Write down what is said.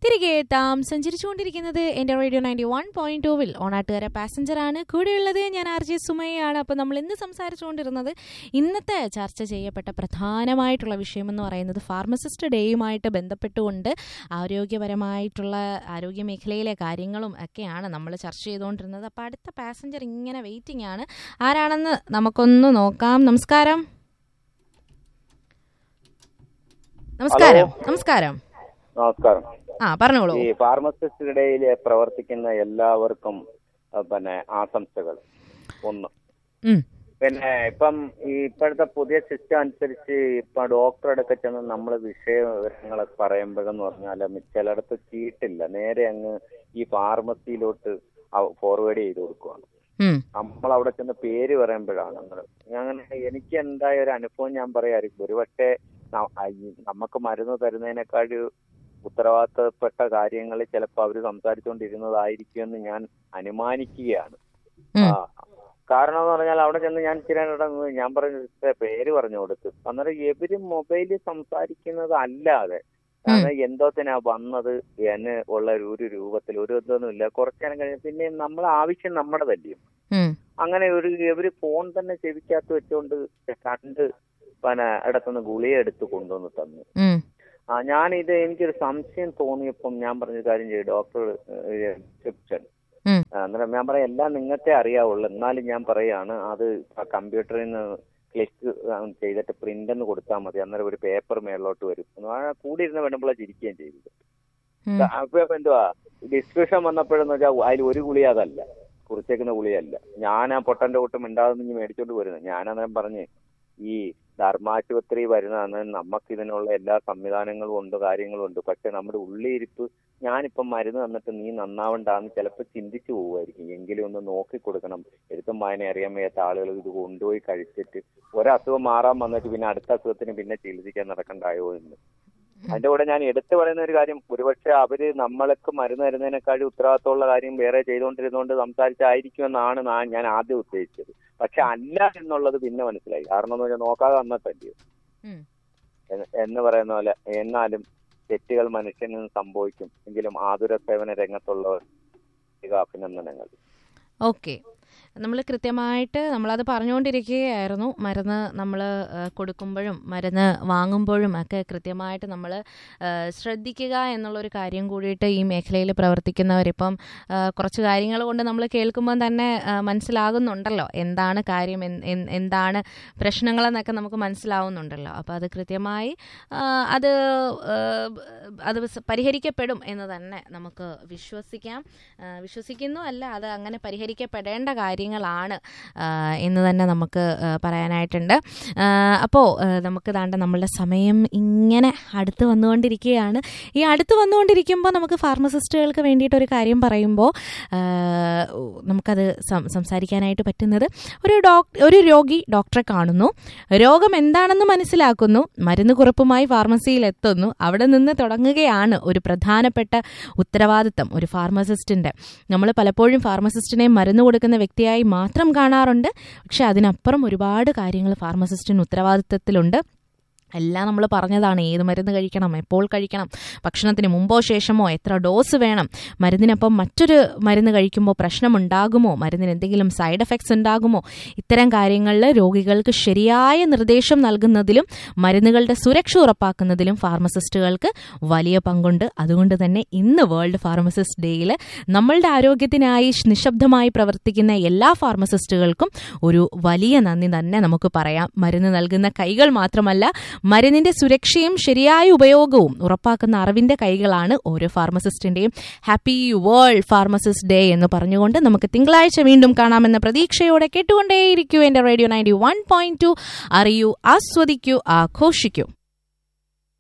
തിരികെ എത്താം സഞ്ചരിച്ചുകൊണ്ടിരിക്കുന്നത് എൻ്റെ റേഡിയോ നയൻറ്റി വൺ പോയിന്റ് ടൂവിൽ ഓണാട്ടുകാര പാസഞ്ചറാണ് കൂടെയുള്ളത് ഞാൻ ആർ ജെ സുമയാണ് അപ്പോൾ നമ്മൾ ഇന്ന് സംസാരിച്ചുകൊണ്ടിരുന്നത് ഇന്നത്തെ ചർച്ച ചെയ്യപ്പെട്ട പ്രധാനമായിട്ടുള്ള വിഷയമെന്ന് പറയുന്നത് ഫാർമസിസ്റ്റ് ഡേയുമായിട്ട് ബന്ധപ്പെട്ടുകൊണ്ട് ആരോഗ്യപരമായിട്ടുള്ള ആരോഗ്യ മേഖലയിലെ കാര്യങ്ങളും ഒക്കെയാണ് നമ്മൾ ചർച്ച ചെയ്തുകൊണ്ടിരുന്നത് അപ്പോൾ അടുത്ത പാസഞ്ചർ ഇങ്ങനെ വെയിറ്റിംഗ് ആണ് ആരാണെന്ന് നമുക്കൊന്ന് നോക്കാം നമസ്കാരം നമസ്കാരം നമസ്കാരം നമസ്കാരം ആ പറഞ്ഞോളൂ ഈ ഫാർമസിസ്റ്റിനിടയിൽ പ്രവർത്തിക്കുന്ന എല്ലാവർക്കും അഹ് പിന്നെ ആശംസകൾ ഒന്ന് ഉം. പിന്നെ ഇപ്പം ഈ ഇപ്പോഴത്തെ പുതിയ സിസ്റ്റം അനുസരിച്ച് ഇപ്പൊ ഡോക്ടറെടുക്കെ ചെന്ന് നമ്മൾ വിഷയ വിവരങ്ങൾ പറയുമ്പോഴെന്ന് പറഞ്ഞാൽ ചിലയിടത്ത് ചീട്ടില്ല നേരെ അങ്ങ് ഈ ഫാർമസിയിലോട്ട് ഫോർവേഡ് ചെയ്ത് കൊടുക്കുവാണ് ഉം. നമ്മൾ അവിടെ ചെന്ന് പേര് പറയുമ്പോഴാണ് അങ്ങനെ അങ്ങനെ എനിക്ക് ഉണ്ടായ ഒരു അനുഭവം ഞാൻ പറയായിരിക്കും ഒരുപക്ഷെ ന- ആ ഈ നമുക്ക് മരുന്ന് തരുന്നതിനേക്കാൾ ഉത്തരവാദിത്തപ്പെട്ട കാര്യങ്ങൾ ചിലപ്പോൾ അവർ സംസാരിച്ചുകൊണ്ടിരുന്നതായിരിക്കും എന്ന് ഞാൻ അനുമാനിക്കുകയാണ് ഉം. ആ കാരണം എന്ന് പറഞ്ഞാൽ അവിടെ ചെന്ന് ഞാൻ ചില ഞാൻ പറഞ്ഞ "സിസ്റ്ററെ, പേര് പറഞ്ഞു കൊടുത്തു അന്നേരം ഇവര് മൊബൈലിൽ സംസാരിക്കുന്നത് അല്ലാതെ കാരണം എന്തോത്തിനാ വന്നത് എന്ന് ഉള്ള ഒരു- ഒരു രൂപത്തിൽ ഒരു ഇതൊന്നും ഇല്ല കുറച്ചു നേരം കഴിഞ്ഞ് പിന്നെ നമ്മളെ ആവശ്യം നമ്മുടെ തല്ലിയും ഉം. അങ്ങനെ ഒരു ഇവര് ഫോൺ തന്നെ ചെവിക്കകത്ത് വെച്ചുകൊണ്ട് രണ്ട് പിന്നെ ഇടത്തുനിന്ന് ഗുളിക എടുത്ത് കൊണ്ടുവന്ന് തന്നു ഉം. ആ ഞാനിത് എനിക്കൊരു സംശയം തോന്നിയപ്പം ഞാൻ പറഞ്ഞ കാര്യം ചെയ്യും ഡോക്ടർ പ്രിസ്ക്രിപ്ഷൻ ഉം. അന്നേരം ഞാൻ പറയാം എല്ലാം നിങ്ങൾക്കേ അറിയാവുള്ളൂ എന്നാലും ഞാൻ പറയാണ് അത് കമ്പ്യൂട്ടറിൽ നിന്ന് ക്ലിക്ക് ചെയ്തിട്ട് പ്രിന്റ് എന്ന് കൊടുത്താൽ മതി അന്നേരം ഒരു പേപ്പർ മേളിലോട്ട് വരും എന്ന് പറഞ്ഞാൽ കൂടി ഇരുന്ന് വേണ്ടുമ്പോഴാ ചിരിക്കുകയും ചെയ്തത് ഉം. അപ്പൊ ഇപ്പൊ എന്തുവാ ഡിസ്ക്രിപ്ഷൻ വന്നപ്പോഴെന്ന് വെച്ചാൽ അതിൽ ഒരു ഗുളി അതല്ല കുറിച്ചേക്കുന്ന ഗുളിയല്ല ഞാൻ ആ പൊട്ടന്റെ കൂട്ടം മിണ്ടാതെ നീ മേടിച്ചോണ്ട് വരുന്നത് ഞാൻ അന്നേരം പറഞ്ഞ് ഈ ധർമാശുപത്രി വരുന്നതാണ് നമുക്ക് ഇതിനുള്ള എല്ലാ സംവിധാനങ്ങളും ഉണ്ട് കാര്യങ്ങളും ഉണ്ട് പക്ഷെ നമ്മുടെ ഉള്ളിയിരിപ്പ് ഞാനിപ്പം മരുന്ന് തന്നിട്ട് നീ നന്നാവണ്ടാന്ന് ചിലപ്പോൾ ചിന്തിച്ചു പോവുമായിരിക്കും എങ്കിലും ഒന്ന് നോക്കി കൊടുക്കണം എടുത്തും വായന അറിയാൻ വയ്യാത്ത ആളുകൾ ഇത് കൊണ്ടുപോയി കഴിച്ചിട്ട് ഒരസുഖം മാറാൻ വന്നിട്ട് പിന്നെ അടുത്ത അസുഖത്തിന് പിന്നെ ചികിത്സിക്കാൻ നടക്കണ്ടായോ എന്ന് അതിന്റെ കൂടെ ഞാൻ എടുത്തു പറയുന്ന ഒരു കാര്യം ഒരുപക്ഷെ അവര് നമ്മൾക്ക് മരുന്ന് തരുന്നതിനേക്കാൾ ഉത്തരവാദിത്തമുള്ള കാര്യം വേറെ ചെയ്തുകൊണ്ടിരുന്നുകൊണ്ട് സംസാരിച്ചായിരിക്കുമെന്നാണ് നാ- ഞാൻ ആദ്യം ഉദ്ദേശിച്ചത് പക്ഷെ അല്ല എന്നുള്ളത് പിന്നെ മനസ്സിലായി കാരണം എന്ന് വെച്ചാൽ നോക്കാതെ വന്നിട്ടല്ലയോ ഉം. എന്ന് എന്ന് പറയുന്ന പോലെ എന്നാലും തെറ്റുകൾ മനുഷ്യന് സംഭവിക്കും എങ്കിലും ആതുര സേവന രംഗത്തുള്ളവർ അഭിനന്ദനങ്ങൾ ഓക്കെ നമ്മൾ കൃത്യമായിട്ട് നമ്മളത് പറഞ്ഞുകൊണ്ടിരിക്കുകയായിരുന്നു മരുന്ന് നമ്മൾ കൊടുക്കുമ്പോഴും മരുന്ന് വാങ്ങുമ്പോഴും ഒക്കെ കൃത്യമായിട്ട് നമ്മൾ ശ്രദ്ധിക്കുക എന്നുള്ളൊരു കാര്യം കൂടിയിട്ട് ഈ മേഖലയിൽ പ്രവർത്തിക്കുന്നവരിപ്പം ആ, കുറച്ച് കാര്യങ്ങൾ കൊണ്ട് നമ്മൾ കേൾക്കുമ്പോൾ തന്നെ ആ, മനസ്സിലാകുന്നുണ്ടല്ലോ എന്താണ് കാര്യം എൻ- എൻ- എന്താണ് പ്രശ്നങ്ങളെന്നൊക്കെ നമുക്ക് മനസ്സിലാവുന്നുണ്ടല്ലോ അപ്പോൾ അത് കൃത്യമായി ആ, അത് ആ, അത് സ് പരിഹരിക്കപ്പെടും എന്ന് തന്നെ നമുക്ക് വിശ്വസിക്കാം ആ, വിശ്വസിക്കുന്നു അല്ല അത് അങ്ങനെ പരിഹരിക്കപ്പെടേണ്ട കാര്യങ്ങളാണ് ആ, എന്ന് തന്നെ നമുക്ക് ആ, പറയാനായിട്ടുണ്ട് അപ്പോൾ നമുക്ക് താണ്ട നമ്മളുടെ സമയം ഇങ്ങനെ അടുത്ത് വന്നുകൊണ്ടിരിക്കുകയാണ് ഈ അടുത്ത് വന്നുകൊണ്ടിരിക്കുമ്പോൾ നമുക്ക് ഫാർമസിസ്റ്റുകൾക്ക് വേണ്ടിയിട്ട് ഒരു കാര്യം പറയുമ്പോൾ ആ, നമുക്കത് സം- സംസാരിക്കാനായിട്ട് പറ്റുന്നത് ഒരു ഡോക് ഒരു രോഗി ഡോക്ടറെ കാണുന്നു രോഗം എന്താണെന്ന് മനസ്സിലാക്കുന്നു മരുന്ന് കുറിപ്പുമായി ഫാർമസിയിൽ എത്തുന്നു അവിടെ നിന്ന് തുടങ്ങുകയാണ് ഒരു പ്രധാനപ്പെട്ട ഉത്തരവാദിത്തം ഒരു ഫാർമസിസ്റ്റിന്റെ നമ്മൾ പലപ്പോഴും ഫാർമസിസ്റ്റിനെ മരുന്ന് കൊടുക്കുന്ന വ്യക്തിയായി മാത്രം കാണാറുണ്ട് പക്ഷെ അതിനപ്പുറം ഒരുപാട് കാര്യങ്ങൾ ഫാർമസിസ്റ്റിന് ഉത്തരവാദിത്തത്തിലുണ്ട് എല്ലാം നമ്മൾ പറഞ്ഞതാണ് ഏത് മരുന്ന് കഴിക്കണം എപ്പോൾ കഴിക്കണം ഭക്ഷണത്തിന് മുമ്പോ ശേഷമോ എത്ര ഡോസ് വേണം മരുന്നിനൊപ്പം മറ്റൊരു മരുന്ന് കഴിക്കുമ്പോൾ പ്രശ്നമുണ്ടാകുമോ മരുന്നിന് എന്തെങ്കിലും സൈഡ് എഫക്ട്സ് ഉണ്ടാകുമോ ഇത്തരം കാര്യങ്ങളിൽ രോഗികൾക്ക് ശരിയായ നിർദ്ദേശം നൽകുന്നതിലും മരുന്നുകളുടെ സുരക്ഷ ഉറപ്പാക്കുന്നതിലും ഫാർമസിസ്റ്റുകൾക്ക് വലിയ പങ്കുണ്ട് അതുകൊണ്ട് തന്നെ ഇന്ന് വേൾഡ് ഫാർമസിസ്റ്റ് ഡേയിൽ നമ്മളുടെ ആരോഗ്യത്തിനായി നിശബ്ദമായി പ്രവർത്തിക്കുന്ന എല്ലാ ഫാർമസിസ്റ്റുകൾക്കും ഒരു വലിയ നന്ദി തന്നെ നമുക്ക് പറയാം മരുന്ന് നൽകുന്ന കൈകൾ മാത്രമല്ല മരുന്നിന്റെ സുരക്ഷയും ശരിയായ ഉപയോഗവും ഉറപ്പാക്കുന്ന അറിവിന്റെ കൈകളാണ് ഓരോ ഫാർമസിസ്റ്റിന്റെയും ഹാപ്പി വേൾഡ് ഫാർമസിസ്റ്റ് ഡേ എന്ന് പറഞ്ഞുകൊണ്ട് നമുക്ക് തിങ്കളാഴ്ച വീണ്ടും കാണാമെന്ന പ്രതീക്ഷയോടെ കേട്ടുകൊണ്ടേയിരിക്കൂ എന്റെ radio ninety one point two അറിയൂ ആസ്വദിക്കൂ ആഘോഷിക്കൂ